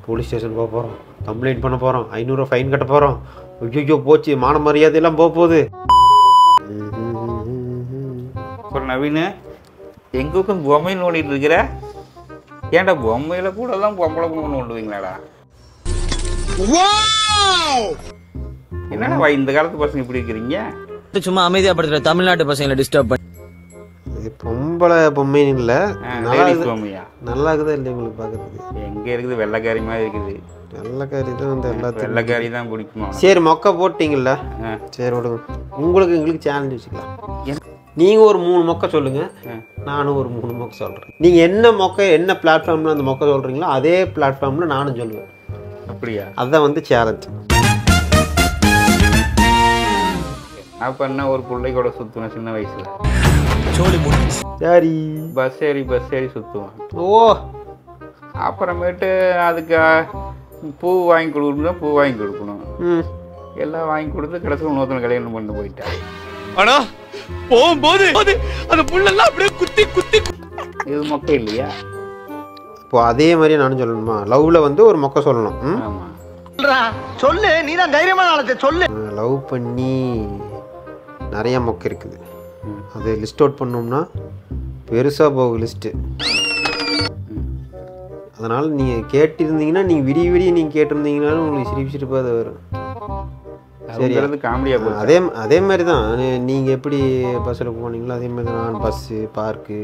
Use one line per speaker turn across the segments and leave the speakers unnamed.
Police station போக போகிறோம் complaint பண்ண போகிறோம் ஐநூறுரூவா ஃபைன் கட்ட போகிறோம் ஐயோ போச்சு மான மரியாதையெல்லாம் போக போகுது
அப்புறம் நவீன் எங்க உட்காந்து பொம்மையில் நோண்டிட்டு இருக்கிற ஏன்டா பொம்மையில கூட எல்லாம் பொம்பளை பொண்ணு நோண்டுவீங்களாடா என்னடா வா, இந்த காலத்து பசங்க இப்படி இருக்கிறீங்க
சும்மா அமைதியா படுத்துற தமிழ்நாட்டு பசங்களை டிஸ்டர்ப் பண்ணி
இது பொம்பளை பொம்மைன்னு இல்லை
ஆ,
நல்லா
ladies
இருக்குது
பொம்மையா
நல்லா இருக்குதா இல்லை உங்களுக்கு பார்க்கறதுக்கு
எங்க இருக்குது வெள்ளைக்காரி மாதிரி இருக்குது
நல்ல காரி தான் வந்து எல்லாத்துக்கும்
வெள்ளைக்காரி தான் பிடிக்குமா
சரி மொக்க போட்டிங்கல்ல
ஆ.
சரி விடுங்க உங்களுக்கு எங்களுக்கு சேலஞ்ச் வச்சுக்கலாம் நீங்கள் ஒரு மூணு மொக்க சொல்லுங்க நானும் ஒரு மூணு மொக்க சொல்கிறேன் நீங்கள் என்ன மொக்க என்ன பிளாட்ஃபார்மில் அந்த மொக்க சொல்கிறீங்களோ அதே பிளாட்ஃபார்மில் நானும் சொல்லுவேன்
அப்படியா
அதுதான் வந்து சேலஞ்ச்
நான் பண்ண ஒரு பிள்ளை கூட சுத்துவேன் சின்ன வயசுல
சோழி முடிச்சு
சரி
பஸ் ஏறி பஸ் ஏறி சுத்துவேன்
ஓ
அப்புறமேட்டு அதுக்கு ஆ, பூ வாங்கி கொடுக்கணும் பூ வாங்கி கொடுக்கணும்
ம்
எல்லாம் வாங்கி கொடுத்து கடைசியில் இன்னொருத்தனை கல்யாணம் பண்ணி போயிட்டேன்
ஆனா போகும்போது அது அந்த புல்லெல்லாம் அப்படியே குத்தி குத்தி
இது மொக்க இல்லையா
இப்போ அதே மாதிரி நானும் சொல்லணுமா லவ்வில் வந்து ஒரு மொக்க சொல்லணும் ம்
ஆமா
சொல்லு நீ தான் தைரியமான ஆளத்தை சொல்லு
லவ் பண்ணி நிறைய மொக்க இருக்குது அது லிஸ்ட் அவுட் பண்ணோம்னா பெருசாக போகும் லிஸ்ட்டு அதனால் நீங்கள் கேட்டிருந்தீங்கன்னா நீங்கள் விடிய விடிய நீங்கள் கேட்டிருந்தீங்கனாலும் உங்களுக்கு சிரிப்பு சிரிப்பாக அது வரும்
அதுங்கிறது காமெடியா போச்சு
அதே அதே மாதிரி தான் நீங்கள் எப்படி பஸ்ஸில் போனீங்களோ அதே மாதிரி தான் நான் பஸ்ஸு பார்க்கு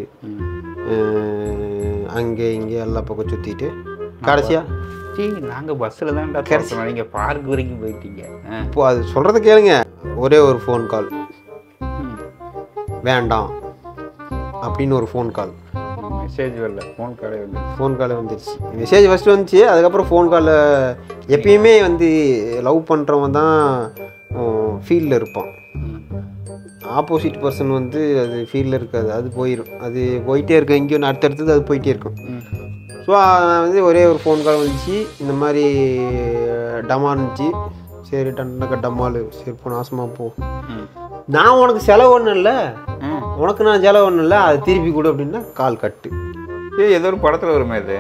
அங்கே இங்கே எல்லா பக்கம் சுற்றிட்டு கடைசியாக
சீ நாங்க பஸ்ஸில் தான்டா கடைசி நீங்க பார்க் வரைக்கும் போயிட்டீங்க ஆ.
இப்போ அது சொல்கிறத கேளுங்க ஒரே ஒரு ஃபோன் கால்
ம்.
வேண்டாம் அப்படின்னு ஒரு ஃபோன் கால்
மெசேஜ் வரல ஃபோன் கடை வந்து
ஃபோன் கால் வந்துருச்சு மெசேஜ் ஃபஸ்ட்டு வந்துச்சு அதுக்கப்புறம் ஃபோன் காலில் எப்பயுமே வந்து லவ் பண்ணுறவன் தான் ஃபீல்டில் இருப்பான் ஆப்போசிட் பர்சன் வந்து அது ஃபீல்டில் இருக்காது அது போயிடும் அது போயிட்டே இருக்கும் எங்கேயோ ஒன்று அடுத்தடுத்தது அது போயிட்டே இருக்கும் ஸோ வந்து ஒரே ஒரு ஃபோன் கால் வந்துச்சு இந்த மாதிரி டமா இருந்துச்சு சரி டன்னக்க டம்மாலு சரி போ நாசமாக போ
ம்.
நான் உனக்கு செலவு ஒன்றும் இல்லை
ம்.
உனக்கு நான் செலவு ஒன்றும் இல்லை அது திருப்பி கொடு அப்படின்னா கால் கட்டு
ஏய் ஏதோ ஒரு படத்துல வருமே இது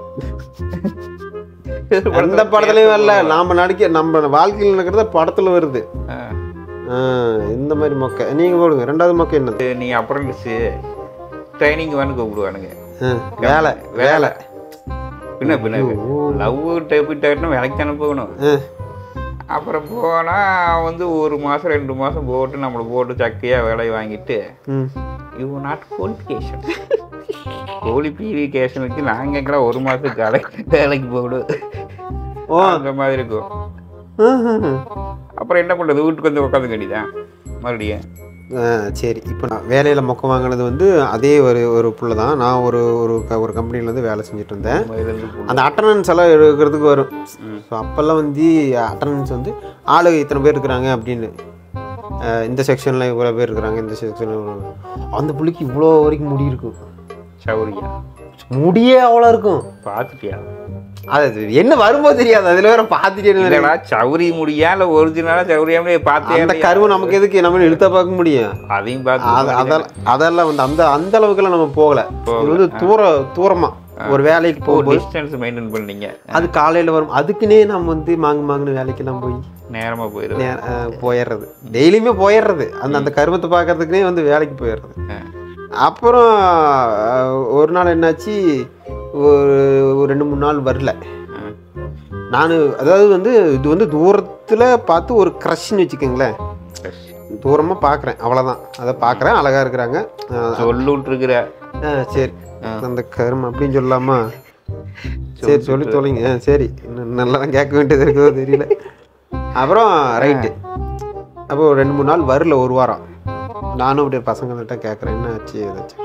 அந்த படத்துலயும் வரல நாம நடிக்க நம்ம வாழ்க்கையில் நடக்கிறத படத்துல வருது
ஆ.
ஆ, இந்த மாதிரி மொக்க நீங்க போடுங்க ரெண்டாவது மொக்க என்னது
இது நீ அப்ரண்டிஸு ட்ரைனிங் வந்து கூப்பிடுவானுங்க
ஆ, வேலை வேலை
பின்ன பின்ன லவ் டேபிட்டாட்னா வேலைக்கு தானே போகணும்
ஆ,
அப்புறம் போனால் வந்து ஒரு மாதம் ரெண்டு மாதம் போட்டு நம்மளை போட்டு சக்கையாக வேலையை வாங்கிட்டு
ம்.
யூ நாட் குவாலிஃபிகேஷன் குவாலிஃபிகேஷனுக்கு நாங்கள் எங்கடா ஒரு மாதத்துக்கு வேலை வேலைக்கு போகணும்
ஓ
அந்த மாதிரி இருக்கும்
ம்ஹும்.
அப்புறம் என்ன பண்ணுறது வீட்டுக்கு வந்து உட்காந்து கண்டிதான் மறுபடியும்
ஆ, சரி இப்போ நான் வேலையில் மொக்க வாங்கினது வந்து அதே ஒரு ஒரு புள்ள தான் நான் ஒரு ஒரு க- ஒரு கம்பெனியில் வந்து வேலை செஞ்சுட்டு இருந்தேன்
இதுலேருந்து போ-
அந்த அட்டண்டன்ஸ் எல்லாம் எடுக்கிறதுக்கு வரும் ஸோ அப்போல்லாம் வந்து அட்டண்டன்ஸ் வந்து ஆளு இத்தனை பேர் இருக்கிறாங்க அப்படின்னு அஹ் இந்த செக்ஷனில் இவ்வளோ பேர் இருக்கிறாங்க இந்த செக்ஷனில் அந்த புள்ளிக்கு இவ்வளோ வரைக்கும் முடி இருக்கும்
சௌரியா
முடியே அவ்வளோ இருக்கும்
பார்த்துட்டியா
அது என்ன வரும்போது தெரியாது அதில் வேற பார்த்துட்டே
இல்லடா சௌரி முடியா இல்லை ஒரிஜினலா சௌரியாமே பார்த்தே
அந்த கருவு நமக்கு எதுக்கு நம்ம இழுத்த பார்க்க முடியும்
அதையும்
அது
பார்த்து
அதெல்லாம் அதெல்லாம் வந்து அந்த அந்த அளவுக்குலாம் நம்ம போகல இது வந்து தூர தூரமா ஒரு வேலைக்கு போகும்போது
டிஸ்டன்ஸ் மெயின்டைன் பண்ணீங்க
அது காலையில் வரும் அதுக்குன்னே நம்ம வந்து மாங்கு மாங்குன்னு வேலைக்கெல்லாம் போய்
நேரமாக போயிடும்
நே- அஹ் போயிடுறது டெய்லியுமே போயிடுறது அந்த அந்த கருமத்தை பார்க்கறதுக்குனே வந்து வேலைக்கு போயிடுறது அப்புறம் அஹ், ஒரு நாள் என்னாச்சு ஒரு ஒரு ரெண்டு மூணு நாள் வரல நான் அதாவது வந்து இது வந்து தூரத்தில் பார்த்து ஒரு க்ரஷ்ன்னு வச்சுக்கோங்களேன் தூரமாக பார்க்குறேன் அவ்வளோதான் அதை பார்க்குறேன் அழகாக இருக்கிறாங்க அஹ்,
சொல்லுட்டு இருக்கிற
ஆ சரி அந்த கருமம் அப்படின்னு சொல்லலாமா சரி சொல்லி தொலைங்க ஆ, சரி இன்னும் நல்லா தான் கேட்க வேண்டியது இருக்குதோ தெரியல அப்புறம் ரைட்டு அப்போ ஒரு ரெண்டு மூணு நாள் வரல ஒரு வாரம் நானும் அப்படியே பசங்கள்கிட்ட கேட்குறேன் என்ன ஆச்சு ஏதாச்சும்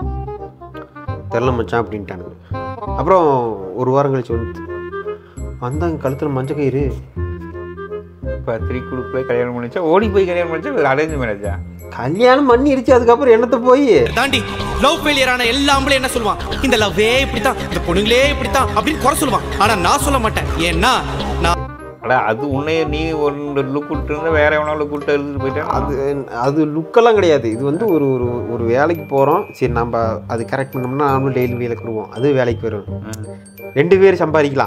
தெரில மச்சான் அப்படின்ட்டானுங்க அப்புறம் ஒரு வாரம் கழிச்சு வந்து வந்தாங்க கழுத்தில் மஞ்சள் கயிறு
பத்திரிக்கை கொடுக்கல கல்யாணம் பண்ணிச்சா ஓடி போய் கல்யாணம் பண்ணிச்சா அரேஞ்ச் மேரேஜா
கல்யாணம் பண்ணிருச்சு அதுக்கப்புறம் என்னத்தை போய்
தாண்டி லவ் ஃபெயிலியர் ஆன எல்லா ஆம்பளையும் என்ன சொல்லுவான் இந்த லவ்வே இப்படித்தான் இந்த பொண்ணுங்களே இப்படித்தான் அப்படின்னு குறை சொல்லுவான் ஆனா நான் சொல்ல மாட்டேன் ஏன்னா நான்
அட அது உன்னைய நீ ஒரு லுக் விட்டு இருந்தா வேற எவனோ லுக் விட்டு எழுதிட்டு போயிட்டான்
அது அது லுக்கெல்லாம் கிடையாது இது வந்து ஒரு ஒரு ஒரு வேலைக்கு போகிறோம் சரி நம்ம அது கரெக்ட் பண்ணோம்னா நாமளும் டெய்லி வேலைக்கு வருவோம் அது வேலைக்கு வரும் ரெண்டு பேர் சம்பாதிக்கலாம்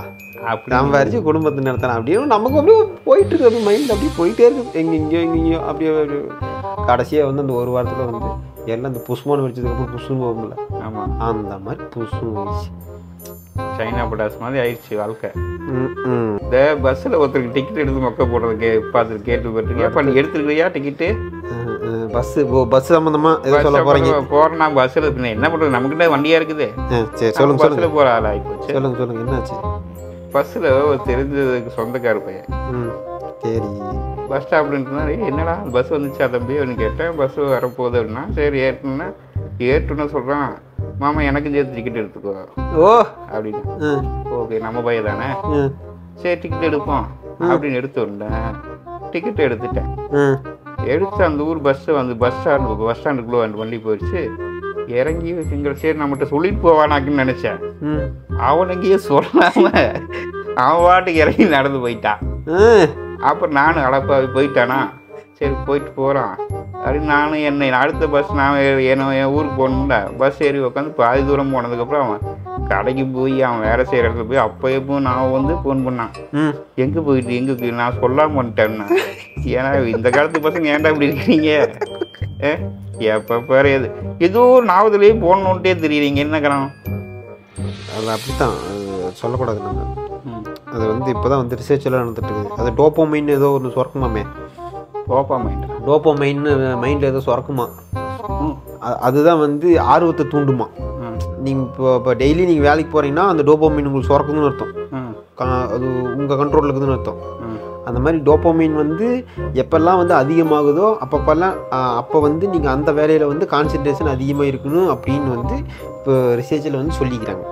அப்படி
சம்பாரிச்சு குடும்பத்தை நடத்தலாம் அப்படின்னு நமக்கு அப்படியே போயிட்டு இருக்கு அப்படியே மைண்ட் அப்படியே போயிட்டே இருக்கு எங்க இங்கேயோ எங்கேயோ அப்படியே ஒரு கடைசியாக வந்து அந்த ஒரு வாரத்தில் வந்து எல்லாம் அந்த புஷ்மான் வச்சதுக்கப்புறம் புஷ்னு போகும்ல
ஆமாம்
அந்த மாதிரி புஷ்னு போயிடுச்சு
சைனா பட்டாசு மாதிரி ஆயிடுச்சு வாழ்க்கை
ம், ம்.
இந்த பஸ்ஸில் ஒருத்தருக்கு டிக்கெட் எடுத்து மொக்க போடுறது கே பார்த்து கேட்டுப்பட்டிருக்கேன் அப்போ நீ எடுத்துருக்கிறியா டிக்கெட்டு
ம், ம். பஸ்ஸு ஓ பஸ் சம்மந்தமாக எதோ சொல்ல போகிறீங்க
போகிறேன் நான் பஸ்ஸில் பின்ன என்ன பண்ணுறது நம்மக்கிட்ட வண்டியாக இருக்குது
சரி சொல்லுங்க சொல்லுங்க
பஸ்ஸில் போகிற ஆள் ஆகிப்போச்சு
சொல்லுங்க சொல்லுங்க என்னாச்சு
பஸ்ஸில் ஒரு தெரிஞ்சதுக்கு சொந்தக்கார பையன்
ம் சரி
பஸ் ஸ்டாப்லன்ட்டுனா என்னடா பஸ் வந்துச்சா தம்பி அப்படின்னு கேட்டேன் பஸ் வரப்போகுது அப்படின்னா சரி ஏற்றுனா ஏற்றுன்னு சொல்கிறான் மாமா எனக்கும் சேர்த்து டிக்கெட் எடுத்துக்கோ
ஓ
அப்படின்னு
ம்
ஓகே நம்ம பையன் தானே
ம்
சரி டிக்கெட் எடுப்போம் அப்படின்னு எடுத்து வந்தேன் டிக்கெட் எடுத்துட்டேன்
ம்
எடுத்து அந்த ஊர் பஸ்ஸை வந்து பஸ் ஸ்டாண்டு பஸ் ஸ்டாண்டுக்குள்ளே அந்த வண்டி போயிடுச்சு இறங்கி எங்களை சரி நம்மகிட்ட சொல்லிட்டு போவானாக்குன்னு நினச்சேன்
ம்
அவன் எங்கேயோ சொல்லாம அவன் பாட்டுக்கு இறங்கி நடந்து போயிட்டான்
ம்
அப்புறம் நானும் அடப்பாவி போயிட்டானா சரி போயிட்டு போகிறான் அப்படின்னு நானும் என்னை அடுத்த பஸ் நான் என்ன என் ஊருக்கு போகணும்ல பஸ் ஏறி உட்காந்து பாதி தூரம் போனதுக்கப்புறம் அவன் கடைக்கு போய் அவன் வேலை செய்கிற இடத்துல போய் அப்போ எப்போ நான் வந்து ஃபோன் பண்ணான்
ம்
எங்கே போயிட்டு எங்கே போய் நான் சொல்லாம வந்துட்டேன்னா ஏன்னா இந்த காலத்து பசங்க ஏன்டா இப்படி இருக்கீங்க ஏ எப்போ பாரு எது ஏதோ ஒரு நாவதுலேயே போடணுன்ட்டே தெரியுறீங்க என்ன காரணம்
அது அப்படித்தான் அது சொல்லக்கூடாது நம்ம அது வந்து இப்போ தான் வந்து ரிசர்ச் எல்லாம் நடந்துட்டு இருக்குது அது டோப்போமைன் ஏதோ ஒன்று சுரக்குமாமே
ஓப்பா மைண்ட்
டோப்போமைன் மைண்டில் ஏதோ சுரக்குமா அ- அதுதான் வந்து ஆர்வத்தை தூண்டுமா நீங்கள் இப்போ இப்போ டெய்லி நீங்கள் வேலைக்கு போகிறீங்கன்னா அந்த டோப்போமைன் உங்களுக்கு சுரக்குதுன்னு அர்த்தம் கா- அது உங்கள் கண்ட்ரோலில் இருக்குதுன்னு அர்த்தம் அந்த மாதிரி டோப்போமைன் வந்து எப்பெல்லாம் வந்து அதிகமாகுதோ அப்பப்பெல்லாம் அப்போ வந்து நீங்கள் அந்த வேலையில் வந்து கான்சன்ட்ரேஷன் அதிகமாக இருக்கணும் அப்படின்னு வந்து இப்போ ரிசர்ச்சில் வந்து சொல்லிக்கிறாங்க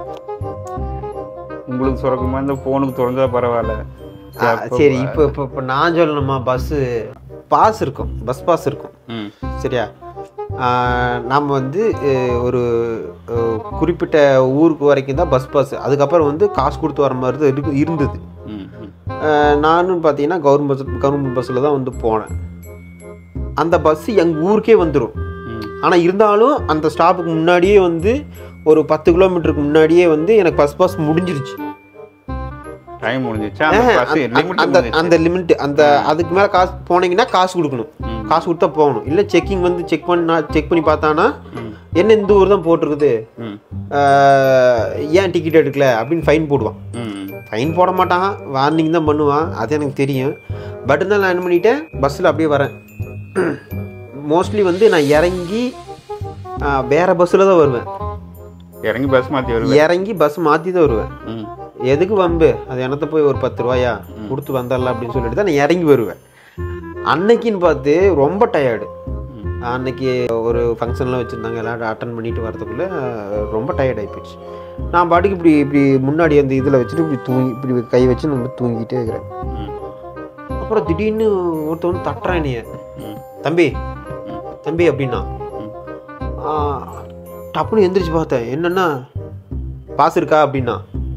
உங்களுக்கு சுரக்குமா இந்த ஃபோனுக்கு திறந்தா பரவாயில்ல
ஆ, சரி இப்போ இப்போ இப்போ நான் சொல்லணுமா பஸ்ஸு பாஸ் இருக்கும் பஸ் பாஸ் இருக்கும்
ம்
சரியா நாம் வந்து அஹ், ஒரு அஹ், குறிப்பிட்ட ஊருக்கு வரைக்கும் தான் பஸ் பாஸ் அதுக்கப்புறம் வந்து காசு கொடுத்து வர மாதிரி தான் இருக்கு இருந்தது
ம் ம்
அஹ், நானும் பார்த்தீங்கன்னா கவர்மெண்ட் பஸ் கவர்மெண்ட் பஸ்ஸில் தான் வந்து போனேன் அந்த பஸ்ஸு எங்கள் ஊருக்கே வந்துடும்
ம்
ஆனால் இருந்தாலும் அந்த ஸ்டாப்புக்கு முன்னாடியே வந்து ஒரு பத்து கிலோமீட்டருக்கு முன்னாடியே வந்து எனக்கு பஸ் பாஸ் முடிஞ்சிருச்சு
டைம் முடிஞ்சிச்சா அந்த
ஆஹ்,
பஸ்
அந்த-
லிமிட்
அந்த அந்த லிமிட் அந்த அதுக்கு மேலே காசு போனீங்கன்னா காசு கொடுக்கணும்
ம்.
காசு கொடுத்தா போகணும் இல்லை செக்கிங் வந்து செக் பண்ணா செக் பண்ணி பார்த்தானா
ம்.
என்ன இந்த ஊர் தான் போட்டிருக்குது
ம்
ஆஹ், ஏன் டிக்கெட் எடுக்கல அப்படின்னு ஃபைன் போடுவான்
ம்
ஃபைன் போட மாட்டான் வார்னிங் தான் பண்ணுவான் அது எனக்கு தெரியும் பட் இருந்தாலும் நான் என்ன பண்ணிட்டேன் பஸ்ஸில் அப்படியே வரேன் மோஸ்ட்லி வந்து நான் இறங்கி ஆஹ், வேற பஸ்ஸில் தான் வருவேன்
இறங்கி பஸ் மாற்றி வருவேன்
இறங்கி பஸ் மாற்றி தான் வருவேன்
ம்
எதுக்கு வம்பு அது என்னத்த போய் ஒரு பத்து ரூபாயா கொடுத்து வந்துடலாம் அப்படின்னு சொல்லிட்டு தான் நான் இறங்கி வருவேன் அன்னைக்குன்னு பார்த்து ரொம்ப டயர்டு அன்னைக்கு ஒரு ஃபங்க்ஷன்லாம் வச்சுருந்தாங்க எல்லாம் அட்டன் பண்ணிட்டு வரதுக்குள்ளே ரொம்ப டயர்ட் ஆகிப்போச்சு நான் பாட்டுக்கு இப்படி இப்படி முன்னாடி அந்த இதில் வச்சுட்டு இப்படி தூங்கி இப்படி கை வச்சு நம்ம தூங்கிட்டே இருக்கிறேன்
ம்
அப்புறம் திடீர்னு ஒருத்தன் வந்து தட்டுறான் என்னைய
ம்
தம்பி தம்பி அப்படின்னா ஆ, டப்புன்னு எந்திரிச்சு பார்த்தேன் என்னன்னா பாஸ் இருக்கா அப்படின்னா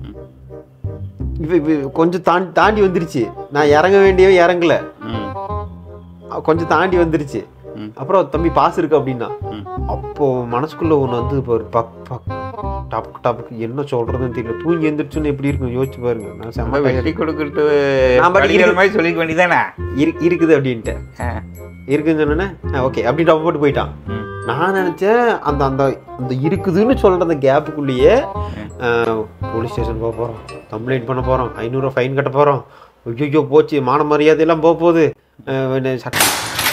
இப்போ இப்போ கொஞ்சம் தாண்டி தாண்டி வந்துருச்சு நான் இறங்க வேண்டியவன் இறங்கல
ம்
அ, கொஞ்சம் தாண்டி வந்துருச்சு
ம்.
அப்புறம் தம்பி பாஸ் இருக்கு அப்படின்னா
ம்.
அப்போ மனசுக்குள்ள ஒன்று வந்து ஒரு பக் பக் டாப்புக்கு டாப்புக்கு என்ன சொல்றதுன்னு தெரியல தூங்கி எந்திரிச்சுன்னு எப்படி இருக்கும் யோசிச்சு பாருங்க நான்
நம்ம
செம்ம
வெட்டி கொடுக்கிட்டு
நான் பாட்டுக்கு
படிக்கிற
இருக்கு.
மாதிரி சொல்லிக்க வேண்டியதானே
இரு- இருக்குது அப்படின்ட்டு இருக்குன்னு சொன்னேன்னே ஓகே அப்படி டப்பு போட்டு போயிட்டான்
ம்
நான் நினச்சேன் அந்த அந்த அந்த இருக்குதுன்னு சொல்கிற அந்த கேப்புக்குள்ளேயே போலீஸ் ஸ்டேஷன் போக போகிறோம் கம்ப்ளைண்ட் பண்ண போகிறோம் ஐநூறுரூவா ஃபைன் கட்ட போகிறோம் ஐயோ போச்சு மான மரியாதையெல்லாம் போக போகுது அஹ், என்ன சட்ட